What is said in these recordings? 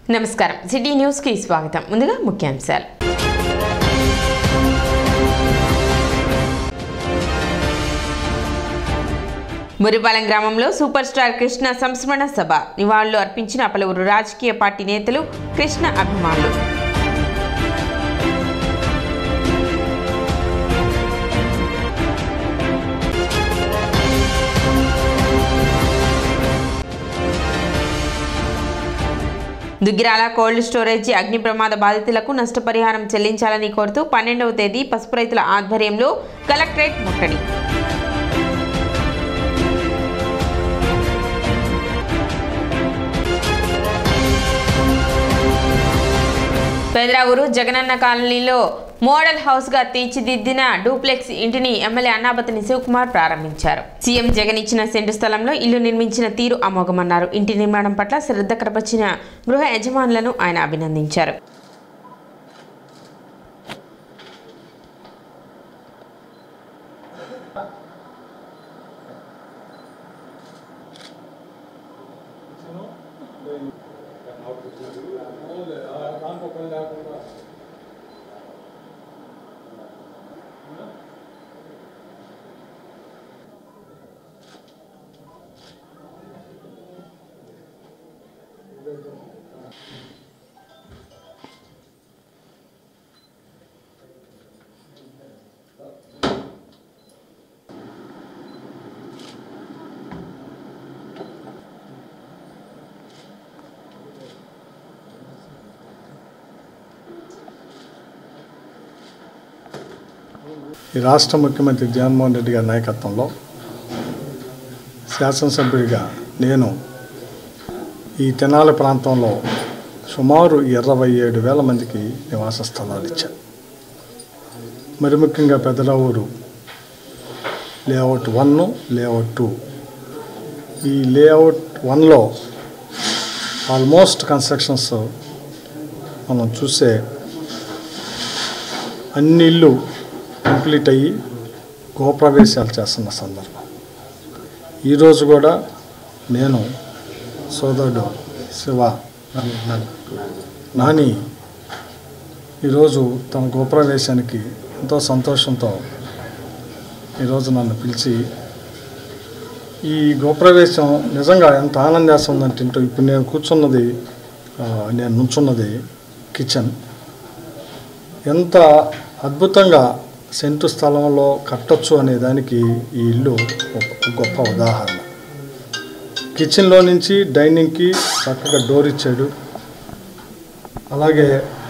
నమస్కారం city news కి స్వాగతం ముందుగా ముఖ్యాంశాలు మురిపాలెం గ్రామంలో సూపర్ స్టార్ కృష్ణ సంస్మరణ సభ నివాళులు అర్పించిన పలువురు రాజకీయ పార్టీ నేతలు కృష్ణ అభిమానులు దుగ్గిరాల కోల్డ్ స్టోరేజీ అగ్ని ప్రమాద బాధితులకు నష్టపరిహారం చెల్లించాలని కోరుతూ పన్నెండవ తేదీ పసుపు రైతుల ఆధ్వర్యంలో కలెక్టరేట్ ముట్టడి పెదరావూరు జగనన్న కాలనీలో మోడల్ హౌస్ గా తీర్చిదిద్దిన డూప్లెక్స్ ఇంటిని ఎమ్మెల్యే అన్నాబతిని శివకుమార్ ప్రారంభించారు సీఎం జగన్ ఇచ్చిన సెంటు స్థలంలో ఇల్లు నిర్మించిన తీరు అమోఘమన్నారు ఇంటి నిర్మాణం పట్ల శ్రద్ధ కనపరిచిన గృహ యజమానులను ఆయన అభినందించారు ఈ రాష్ట్ర ముఖ్యమంత్రి జగన్మోహన్ రెడ్డి గారి నాయకత్వంలో శాసనసభ్యుడిగా నేను ఈ తెనాలి ప్రాంతంలో సుమారు ఇరవై ఏడు వేల మందికి నివాస స్థలాలు ఇచ్చాను మరి ముఖ్యంగా Pedaravuru layout one layout two ఈ లేఅవుట్ వన్లో ఆల్మోస్ట్ కన్స్ట్రక్షన్స్ మనం చూసే అన్ని ఇల్లు కంప్లీట్ అయ్యి గృహప్రవేశాలు చేస్తున్న సందర్భం ఈరోజు కూడా నేను సోదరుడు శివ నాని ఈరోజు తన గృహప్రవేశానికి ఎంతో సంతోషంతో ఈరోజు నన్ను పిలిచి ఈ గృహప్రవేశం నిజంగా ఎంత ఆనందేస్తుందంటే ఇప్పుడు నేను కూర్చున్నది ఆ, నేను నుంచున్నది కిచెన్ ఎంత అద్భుతంగా సెంటు స్థలంలో కట్టొచ్చు అనే దానికి ఈ ఇల్లు ఒక గొప్ప ఉదాహరణ కిచెన్లో నుంచి డైనింగ్కి చక్కగా డోర్ ఇచ్చాడు అలాగే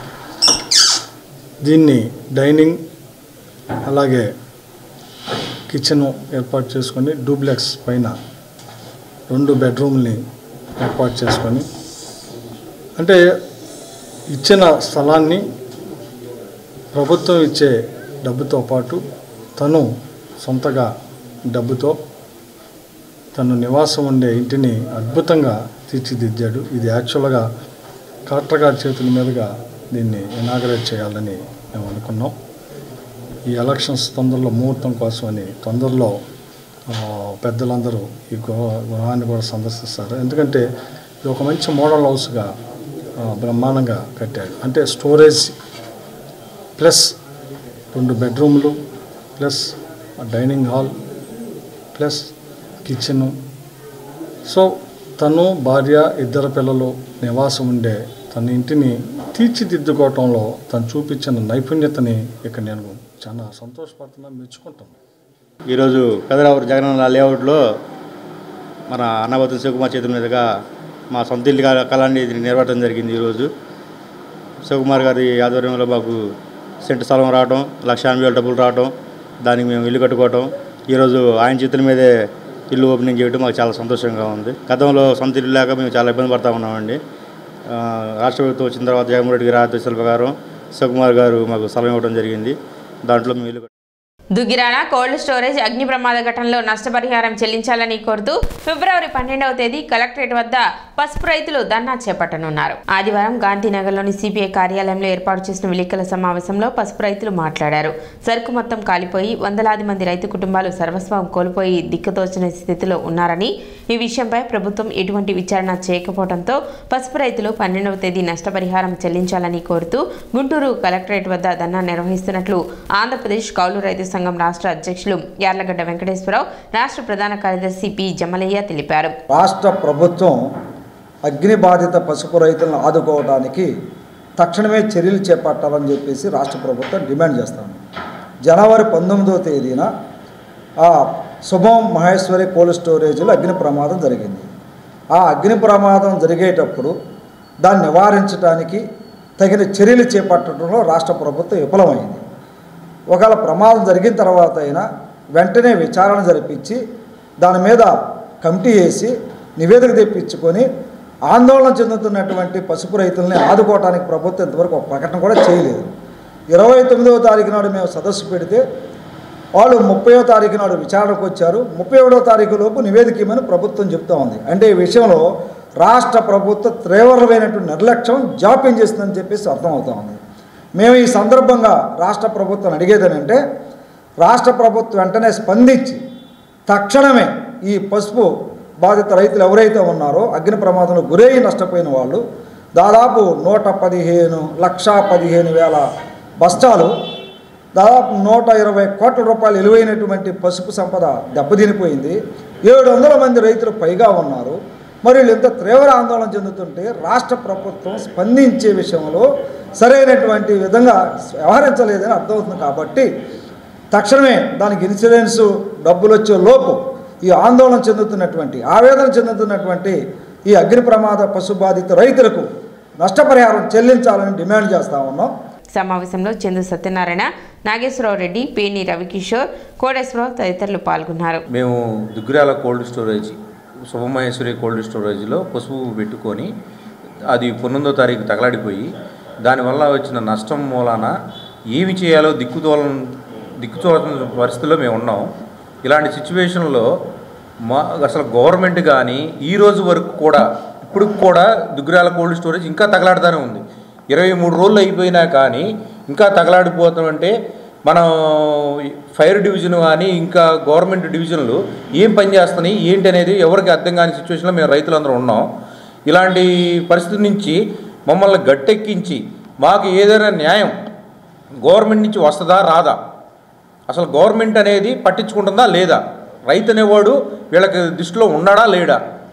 దీన్ని డైనింగ్ అలాగే కిచెన్ ఏర్పాటు చేసుకొని డూప్లెక్స్ పైన రెండు బెడ్రూమ్ని ఏర్పాటు చేసుకొని అంటే ఇచ్చిన స్థలాన్ని ప్రభుత్వం ఇచ్చే డబ్బుతో పాటు తను సొంతగా డబ్బుతో తను నివాసం ఉండే ఇంటిని అద్భుతంగా తీర్చిదిద్దాడు ఇది యాక్చువల్గా కలెక్టర్ గారి చేతుల మీదుగా దీన్ని ఇనాగరేట్ చేయాలని మేము అనుకున్నాం ఈ ఎలక్షన్స్ తొందరలో ముహూర్తం కోసమని తొందరలో ఆ, పెద్దలందరూ ఈ గృహ గృహాన్ని కూడా సందర్శిస్తారు ఎందుకంటే ఇది ఒక మంచి మోడల్ హౌస్గా ఆ, బ్రహ్మాండంగా కట్టాడు అంటే స్టోరేజ్ ప్లస్ రెండు బెడ్రూమ్లు plus dining hall plus kitchen so తను భార్య ఇద్దరు పిల్లలు నివాసం ఉండే తన ఇంటిని తీర్చిదిద్దుకోవటంలో తను చూపించిన నైపుణ్యతని ఇక్కడ నేను చాలా సంతోషపడుతున్నా మెచ్చుకుంటున్నాను ఈరోజు పెదరావూరు జగనన్న లేఅవుట్లో మన అన్నవతం శివకుమార్ చేతుల మీదుగా మా సొంత ఇల్లు కా- కళాన్ని ఇది నిర్వహించడం జరిగింది ఈరోజు శివకుమార్ గారి ఆధ్వర్యంలో మాకు సెంటు స్థలం రావడం లక్ష ఎనభై వేల డబ్బులు రావడం దానికి మేము ఇల్లు కట్టుకోవటం ఈరోజు ఆయన చేతుల మీదే ఇల్లు ఓపెనింగ్ చేయడం మాకు చాలా సంతోషంగా ఉంది గతంలో సొంత ఇల్లు లేక మేము చాలా ఇబ్బంది పడతా ఉన్నామండి ఆ, రాష్ట్ర ప్రభుత్వం వచ్చిన తర్వాత జగన్మోహన్ రెడ్డి గారి ఆదేశాల ప్రకారం శివకుమార్ గారు మాకు స్థలం ఇవ్వడం జరిగింది దాంట్లో మేము ఇల్లు కట్టు- దుగ్గిరాల కోల్డ్ స్టోరేజ్ అగ్ని ప్రమాద ఘటనలో నష్టపరిహారం చెల్లించాలని కోరుతూ ఫిబ్రవరి పన్నెండవ తేదీ కలెక్టరేట్ వద్ద పసుపు రైతులు ధర్నా చేపట్టనున్నారు ఆదివారం గాంధీనగర్లోని సిపిఐ కార్యాలయంలో ఏర్పాటు చేసిన విలేకరుల సమావేశంలో పసుపు రైతులు మాట్లాడారు సరుకు మొత్తం కాలిపోయి వందలాది మంది రైతు కుటుంబాలు సర్వస్వం కోల్పోయి దిక్కుతోచని స్థితిలో ఉన్నారని ఈ విషయంపై ప్రభుత్వం ఎటువంటి విచారణ చేయకపోవడంతో పసుపు రైతులు పన్నెండవ తేదీ నష్టపరిహారం చెల్లించాలని కోరుతూ గుంటూరు కలెక్టరేట్ వద్ద ధర్నా నిర్వహిస్తున్నట్లు ఆంధ్రప్రదేశ్ కౌలు రైతు సంఘం రాష్ట్ర అధ్యక్షులు యార్లగడ్డ వెంకటేశ్వరరావు రాష్ట్ర ప్రధాన కార్యదర్శి పి జమలయ్య తెలిపారు రాష్ట్ర ప్రభుత్వం అగ్ని బాధిత పసుపు రైతులను ఆదుకోవడానికి తక్షణమే చర్యలు చేపట్టాలని చెప్పేసి రాష్ట్ర ప్రభుత్వం డిమాండ్ చేస్తాను జనవరి పంతొమ్మిదవ తేదీన ఆ శుభం మహేశ్వరి కోల్డ్ స్టోరేజ్లో అగ్ని ప్రమాదం జరిగింది ఆ అగ్ని ప్రమాదం జరిగేటప్పుడు దాన్ని నివారించడానికి తగిన చర్యలు చేపట్టడంలో రాష్ట్ర ప్రభుత్వం విఫలమైంది ఒకవేళ ప్రమాదం జరిగిన తర్వాత అయినా వెంటనే విచారణ జరిపించి దాని మీద కమిటీ వేసి నివేదిక తెప్పించుకొని ఆందోళన చెందుతున్నటువంటి పసుపు రైతుల్ని ఆదుకోవడానికి ప్రభుత్వం ఇంతవరకు ఒక ప్రకటన కూడా చేయలేదు ఇరవై తొమ్మిదవ తారీఖు నాడు మేము సదస్సు పెడితే వాళ్ళు ముప్పయో తారీఖు నాడు విచారణకు వచ్చారు ముప్పై ఒకటో తారీఖు లోపు నివేదిక ఇవ్వమని ప్రభుత్వం చెప్తా ఉంది అంటే ఈ విషయంలో రాష్ట్ర ప్రభుత్వ తీవ్రమైనటువంటి నిర్లక్ష్యం జాప్యం చేస్తుందని చెప్పేసి అర్థమవుతా ఉంది మేము ఈ సందర్భంగా రాష్ట్ర ప్రభుత్వం అడిగేదేనంటే రాష్ట్ర ప్రభుత్వం వెంటనే స్పందించి తక్షణమే ఈ పసుపు బాధిత రైతులు ఎవరైతే ఉన్నారో అగ్ని ప్రమాదంలో గురై నష్టపోయిన వాళ్ళు దాదాపు నూట పదిహేను లక్షా పదిహేను వేల బస్తాలు దాదాపు నూట ఇరవై కోట్ల రూపాయలు విలువైనటువంటి పసుపు సంపద దెబ్బతినిపోయింది ఏడు వందల మంది రైతులు పైగా ఉన్నారు మరి వీళ్ళు ఎంత తీవ్ర ఆందోళన చెందుతుంటే రాష్ట్ర ప్రభుత్వం స్పందించే విషయంలో సరైనటువంటి విధంగా వ్యవహరించలేదని అర్థమవుతుంది కాబట్టి తక్షణమే దానికి ఇన్సూరెన్స్ డబ్బులు వచ్చే లోపు ఈ ఆందోళన చెందుతున్నటువంటి ఆవేదన చెందుతున్నటువంటి ఈ అగ్ని ప్రమాద పశు బాధిత రైతులకు నష్టపరిహారం చెల్లించాలని డిమాండ్ చేస్తా ఉన్నాం సమావేశంలో చందు సత్యనారాయణ నాగేశ్వరరావు రెడ్డి పేని రవికిషోర్ కోటేశ్వరరావు తదితరులు పాల్గొన్నారు మేము Duggirala cold storage Shubhamaheshwari cold స్టోరేజ్లో పసుపు పెట్టుకొని అది పంతొమ్మిదో తారీఖు తగలాడిపోయి దానివల్ల వచ్చిన నష్టం మూలాన ఏమి చేయాలో దిక్కుతోలం దిక్కుతోలని పరిస్థితుల్లో మేము ఉన్నాం ఇలాంటి సిచ్యువేషన్లో మా అసలు గవర్నమెంట్ కానీ ఈ రోజు వరకు కూడా ఇప్పుడు కూడా దుగ్గిరాల కోల్డ్ స్టోరేజ్ ఇంకా తగలాడుతూనే ఉంది ఇరవై మూడు రోజులు అయిపోయినా కానీ ఇంకా తగలాడిపోతామంటే మనం ఫైర్ డివిజన్ కానీ ఇంకా గవర్నమెంట్ డివిజన్లు ఏం పని చేస్తున్నాయి ఏంటి అనేది ఎవరికి అర్థం కాని సిచ్యువేషన్లో మేము రైతులందరూ ఉన్నాం ఇలాంటి పరిస్థితి నుంచి మమ్మల్ని గట్టెక్కించి మాకు ఏదైనా న్యాయం గవర్నమెంట్ నుంచి వస్తుందా రాదా అసలు గవర్నమెంట్ అనేది పట్టించుకుంటుందా లేదా రైతు అనేవాడు వీళ్ళకి దృష్టిలో ఉన్నాడా లేడా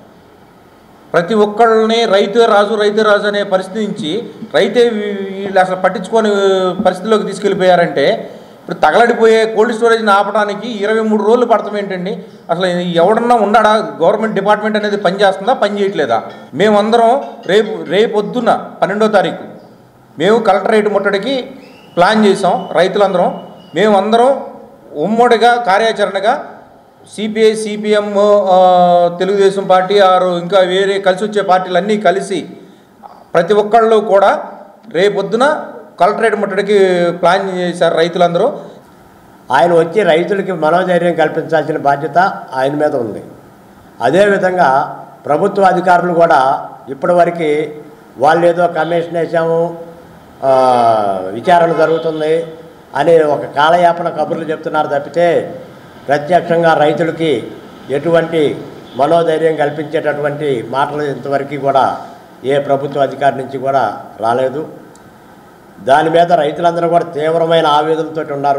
ప్రతి ఒక్కళ్ళని రైతే రాజు రైతే రాజు అనే పరిస్థితి నుంచి రైతే వీ- వీళ్ళు అసలు పట్టించుకొని పరిస్థితిలోకి తీసుకెళ్ళిపోయారంటే ఇప్పుడు తగలడిపోయే కోల్డ్ స్టోరేజ్ని ఆపడానికి ఇరవై మూడు రోజులు పడతాం ఏంటండి అసలు ఎవడన్నా ఉన్నాడా గవర్నమెంట్ డిపార్ట్మెంట్ అనేది పని చేస్తుందా పని చేయట్లేదా మేమందరం రేపు రేపొద్దున పన్నెండో తారీఖు మేము కలెక్టరేట్ ముట్టడికి ప్లాన్ చేసాం రైతులందరం మేమందరం ఉమ్మడిగా కార్యాచరణగా సిపిఐ సిపిఎం తెలుగుదేశం పార్టీ ఆరు ఇంకా వేరే కలిసి వచ్చే పార్టీలన్నీ కలిసి ప్రతి ఒక్కళ్ళు కూడా రేపొద్దున కలెక్టరేట్ ముట్టడికి ప్లాన్ చేశారు రైతులందరూ ఆయన వచ్చి రైతులకి మనోధైర్యం కల్పించాల్సిన బాధ్యత ఆయన మీద ఉంది అదేవిధంగా ప్రభుత్వ అధికారులు కూడా ఇప్పటివరకు వాళ్ళు ఏదో కమిషన్ వేసాము ఆ, విచారణ జరుగుతుంది అని ఒక కాలయాపన కబుర్లు చెప్తున్నారు తప్పితే ప్రత్యక్షంగా రైతులకి ఎటువంటి మనోధైర్యం కల్పించేటటువంటి మాటలు ఇంతవరకు కూడా ఏ ప్రభుత్వ అధికారి నుంచి కూడా రాలేదు దాని మీద రైతులందరూ కూడా తీవ్రమైన ఆవేదనతో ఉన్నారు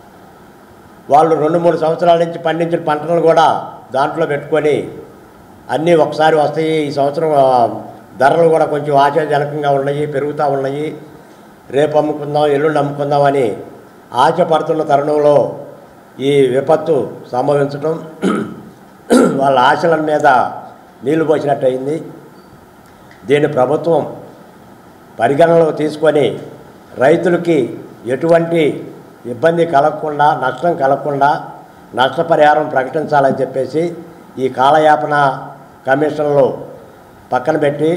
వాళ్ళు రెండు మూడు సంవత్సరాల నుంచి పండించిన పంటలు కూడా దాంట్లో పెట్టుకొని అన్నీ ఒకసారి వస్తాయి ఈ సంవత్సరం ఆ, ధరలు కూడా కొంచెం ఆశాజనకంగా ఉన్నాయి పెరుగుతూ ఉన్నాయి రేపు అమ్ముకుందాం ఎల్లుండి అమ్ముకుందాం అని ఆశపడుతున్న తరుణంలో ఈ విపత్తు సంభవించడం వాళ్ళ ఆశల మీద నీళ్లు పోసినట్టు అయింది దీన్ని ప్రభుత్వం పరిగణనలో తీసుకొని రైతులకి ఎటువంటి ఇబ్బంది కలగకుండా నష్టం కలగకుండా నష్టపరిహారం ప్రకటించాలని చెప్పేసి ఈ కాలయాపన కమిషన్లు పక్కన పెట్టి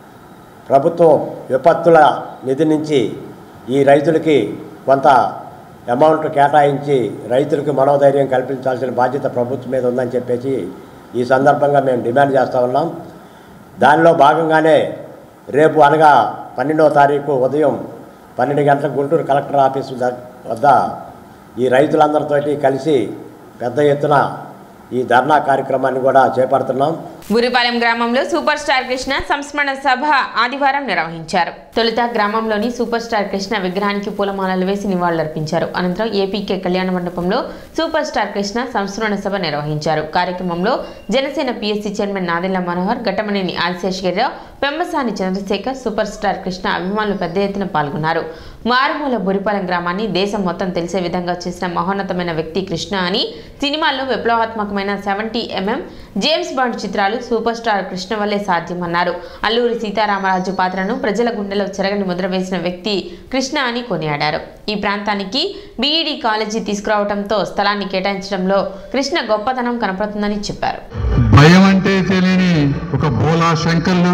ప్రభుత్వం విపత్తుల నిధి నుంచి ఈ రైతులకి కొంత అమౌంట్ కేటాయించి రైతులకు మనోధైర్యం కల్పించాల్సిన బాధ్యత ప్రభుత్వం మీద ఉందని చెప్పేసి ఈ సందర్భంగా మేము డిమాండ్ చేస్తూ ఉన్నాం దానిలో భాగంగానే రేపు అనగా పన్నెండవ తారీఖు ఉదయం పన్నెండు గంటలకు గుంటూరు కలెక్టర్ ఆఫీసు ద- వద్ద ఈ రైతులందరితోటి కలిసి పెద్ద ఎత్తున ఈ ధర్నా కార్యక్రమాన్ని కూడా చేపడుతున్నాం గురిపాలెం గ్రామంలో సూపర్ స్టార్ కృష్ణ సంస్మరణ సభ ఆదివారం నిర్వహించారు తొలుత గ్రామంలోని సూపర్ స్టార్ కృష్ణ విగ్రహానికి పూలమాలలు వేసి నివాళులర్పించారు అనంతరం ఏపీకే కళ్యాణ మండపంలో సూపర్ స్టార్ కృష్ణ సంస్మరణ సభ నిర్వహించారు కార్యక్రమంలో Janasena PSC chairman Nadendla Manohar Ghattamaneni Adiseshagirirao Pembasani Chandrasekhar super star Krishna అభిమానులు పెద్ద ఎత్తున పాల్గొన్నారు మారుమూల బురిపాలెం గ్రామాన్ని దేశం మొత్తం తెలిసే విధంగా చేసిన మహోన్నతమైన వ్యక్తి కృష్ణ అని సినిమాల్లో విప్లవాత్మకమైన సెవెంటీ ఎంఎం జేమ్స్ బాండ్ చిత్రాలు సూపర్ స్టార్ కృష్ణ వల్లే సాధ్యమన్నారు అల్లూరి సీతారామరాజు పాత్రను ప్రజల గుండెలో చెరగని ముద్ర వేసిన వ్యక్తి కృష్ణ అని కొనియాడారు ఈ ప్రాంతానికి బీఈడి కాలేజీ తీసుకురావడంతో స్థలాన్ని కేటాయించడంలో కృష్ణ గొప్పతనం కనపడుతుందని చెప్పారు భయం అంటే తెలియని ఒక బోలా శంకర్లు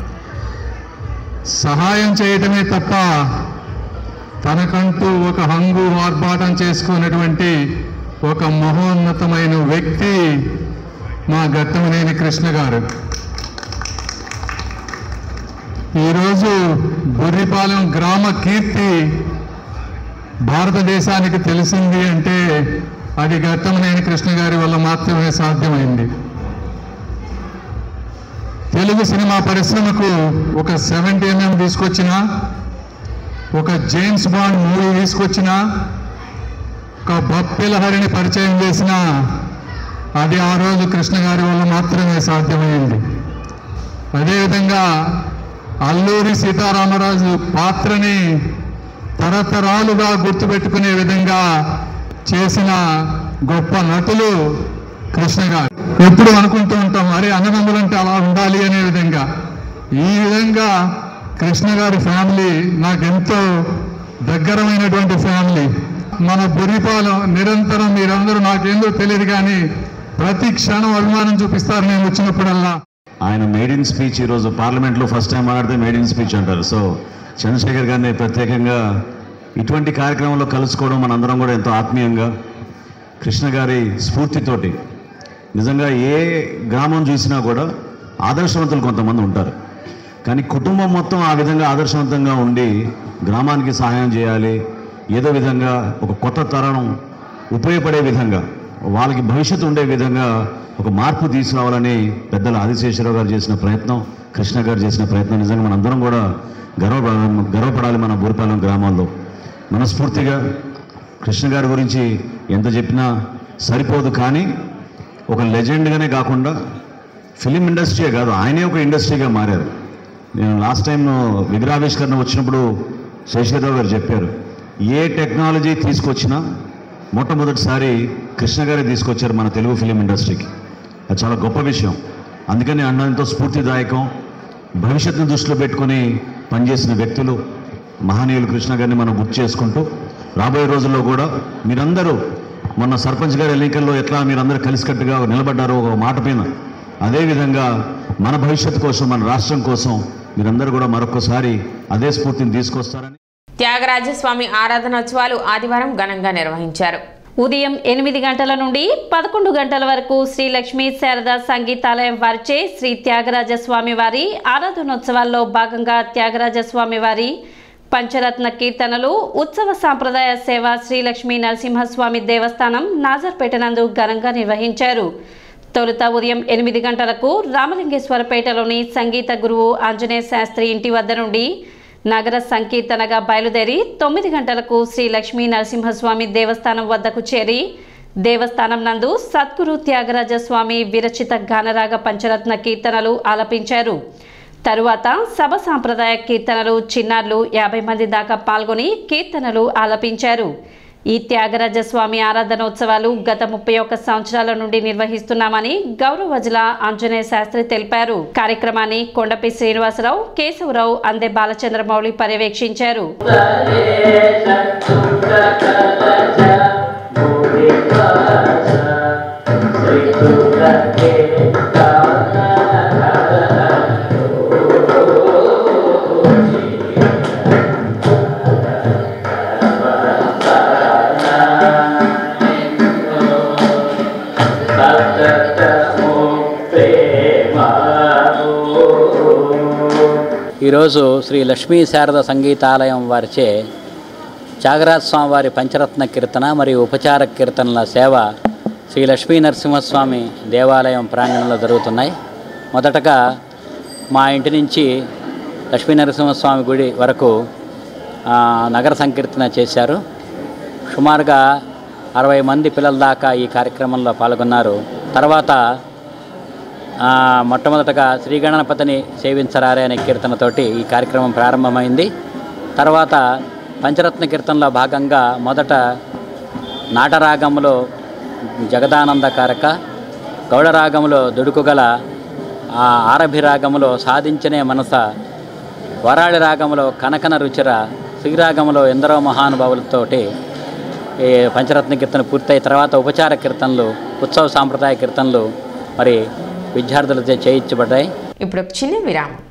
సహాయం చేయటమే తప్ప తనకంటూ ఒక హంగు ఆర్భాటం చేసుకున్నటువంటి ఒక మహోన్నతమైన వ్యక్తి మా గట్టమనేని కృష్ణ గారు ఈరోజు బుర్రిపాలెం గ్రామ కీర్తి భారతదేశానికి తెలిసింది అంటే అది గట్టమనేని కృష్ణ గారి వల్ల మాత్రమే సాధ్యమైంది తెలుగు సినిమా పరిశ్రమకు ఒక సెవెంటీ ఎంఎం తీసుకొచ్చిన ఒక జేమ్స్ బాండ్ మూవీ తీసుకొచ్చిన ఒక బప్పిలహరిని పరిచయం చేసిన అది ఆ రోజు కృష్ణ గారి వల్ల మాత్రమే సాధ్యమైంది అదేవిధంగా అల్లూరి సీతారామరాజు పాత్రని తరతరాలుగా గుర్తుపెట్టుకునే విధంగా చేసిన గొప్ప నటులు కృష్ణ గారు ఎప్పుడు అనుకుంటూ ఉంటాం అరే అన్నదమ్ములంటే అలా ఉండాలి అనే విధంగా ఈ విధంగా కృష్ణ గారి ఫ్యామిలీ నాకెంతో దగ్గరమైనటువంటి ఫ్యామిలీ మన బురిపాలెం నిరంతరం మీరందరూ నాకేందో తెలియదు కానీ ప్రతి క్షణం అభిమానం చూపిస్తారు నేను వచ్చినప్పుడల్లా ఆయన మేడ్ ఇన్ స్పీచ్ ఈరోజు పార్లమెంట్లో ఫస్ట్ టైం మాట్లాడితే మేడ్ ఇన్ స్పీచ్ అంటారు సో చంద్రశేఖర్ గారిని ప్రత్యేకంగా ఇటువంటి కార్యక్రమంలో కలుసుకోవడం మనందరం కూడా ఎంతో ఆత్మీయంగా కృష్ణ గారి స్ఫూర్తితోటి నిజంగా ఏ గ్రామం చూసినా కూడా ఆదర్శవంతులు కొంతమంది ఉంటారు కానీ కుటుంబం మొత్తం ఆ విధంగా ఆదర్శవంతంగా ఉండి గ్రామానికి సహాయం చేయాలి ఏదో విధంగా ఒక కొత్త తరం ఉపయోగపడే విధంగా వాళ్ళకి భవిష్యత్తు ఉండే విధంగా ఒక మార్పు తీసుకురావాలని పెద్దల ఆదిశేషరావు గారు చేసిన ప్రయత్నం కృష్ణ గారు చేసిన ప్రయత్నం నిజంగా మనందరం కూడా గర్వపడ గర్వపడాలి మన బూరిపాలెం గ్రామాల్లో మనస్ఫూర్తిగా కృష్ణ గారి గురించి ఎంత చెప్పినా సరిపోదు కానీ ఒక లెజెండ్గానే కాకుండా ఫిలిం ఇండస్ట్రీయే కాదు ఆయనే ఒక ఇండస్ట్రీగా మారారు నేను లాస్ట్ టైం విగ్రహావిష్కరణ వచ్చినప్పుడు శేషగిరిరావు గారు చెప్పారు ఏ టెక్నాలజీ తీసుకొచ్చినా మొట్టమొదటిసారి కృష్ణ గారే తీసుకొచ్చారు మన తెలుగు ఫిలిం ఇండస్ట్రీకి అది చాలా గొప్ప విషయం అందుకని అన్నంతో స్ఫూర్తిదాయకం భవిష్యత్తును దృష్టిలో పెట్టుకొని పనిచేసిన వ్యక్తులు మహనీయులు కృష్ణ గారిని మనం గుర్తు చేసుకుంటూ రాబోయే రోజుల్లో కూడా మీరందరూ మొన్న సర్పంచ్ గారి ఎన్నికల్లో ఎట్లా మీరందరూ కలిసికట్టుగా నిలబడ్డారో ఒక మాట పైన అదేవిధంగా మన భవిష్యత్తు కోసం మన రాష్ట్రం కోసం మీరందరూ కూడా మరొకసారి అదే స్ఫూర్తిని తీసుకొస్తారని త్యాగరాజస్వామి ఆరాధనోత్సవాలు ఆదివారం ఘనంగా నిర్వహించారు ఉదయం ఎనిమిది గంటల నుండి పదకొండు గంటల వరకు శ్రీ లక్ష్మీ శారద సంగీతాలయం వారిచే శ్రీ త్యాగరాజ స్వామి వారి ఆరాధనోత్సవాల్లో భాగంగా త్యాగరాజ స్వామి వారి పంచరత్న కీర్తనలు ఉత్సవ సాంప్రదాయ సేవ శ్రీ లక్ష్మీ నరసింహస్వామి దేవస్థానం నాజర్పేట నందు ఘనంగా నిర్వహించారు తొలుత ఉదయం ఎనిమిది గంటలకు రామలింగేశ్వరపేటలోని సంగీత గురువు ఆంజనేయ శాస్త్రి ఇంటి వద్ద నుండి నగర సంకీర్తనగా బయలుదేరి తొమ్మిది గంటలకు శ్రీ లక్ష్మీ నరసింహస్వామి దేవస్థానం వద్దకు చేరి దేవస్థానం నందు సద్గురు త్యాగరాజ స్వామి విరచిత గానరాగ పంచరత్న కీర్తనలు ఆలపించారు తరువాత సభ సాంప్రదాయ కీర్తనలు చిన్నారులు యాభై మంది దాకా పాల్గొని కీర్తనలు ఆలపించారు ఈ త్యాగరాజ స్వామి ఆరాధనోత్సవాలు గత ముప్పై ఒక్క సంవత్సరాల నుండి నిర్వహిస్తున్నామని గౌరవజల ఆంజనేయ శాస్త్రి తెలిపారు కార్యక్రమాన్ని కొండపి శ్రీనివాసరావు కేశవరావు అందే బాలచంద్రమౌళి పర్యవేక్షించారు Thank ఈరోజు శ్రీ లక్ష్మీ శారద సంగీతాలయం వారిచే త్యాగరాజ స్వామి వారి పంచరత్న కీర్తన మరియు ఉపచార కీర్తనల సేవ శ్రీ లక్ష్మీ నరసింహస్వామి దేవాలయం ప్రాంగణంలో జరుగుతున్నాయి మొదటగా మా ఇంటి నుంచి లక్ష్మీ నరసింహస్వామి గుడి వరకు ఆ, నగర సంకీర్తన చేశారు సుమారుగా అరవై మంది పిల్లల దాకా ఈ కార్యక్రమంలో పాల్గొన్నారు తర్వాత ఆ, మొట్టమొదటగా శ్రీ గణపతిని సేవించరారే అనే కీర్తనతోటి ఈ కార్యక్రమం ప్రారంభమైంది తర్వాత పంచరత్న కీర్తనలో భాగంగా మొదట నాటరాగంలో జగదానందకారక గౌడరాగంలో దుడుకుగల ఆ ఆరభి రాగంలో సాధించనే మనస వరాళి రాగంలో కనకన రుచిర శ్రీరాగంలో ఎందరో మహానుభావులతోటి ఈ పంచరత్న కీర్తన పూర్తయి తర్వాత ఉపచార కీర్తనలు ఉత్సవ సాంప్రదాయ కీర్తనలు మరి విద్యార్థులతో చేయించబడ్డాయి ఇప్పుడు ఒక చిన్న విరామం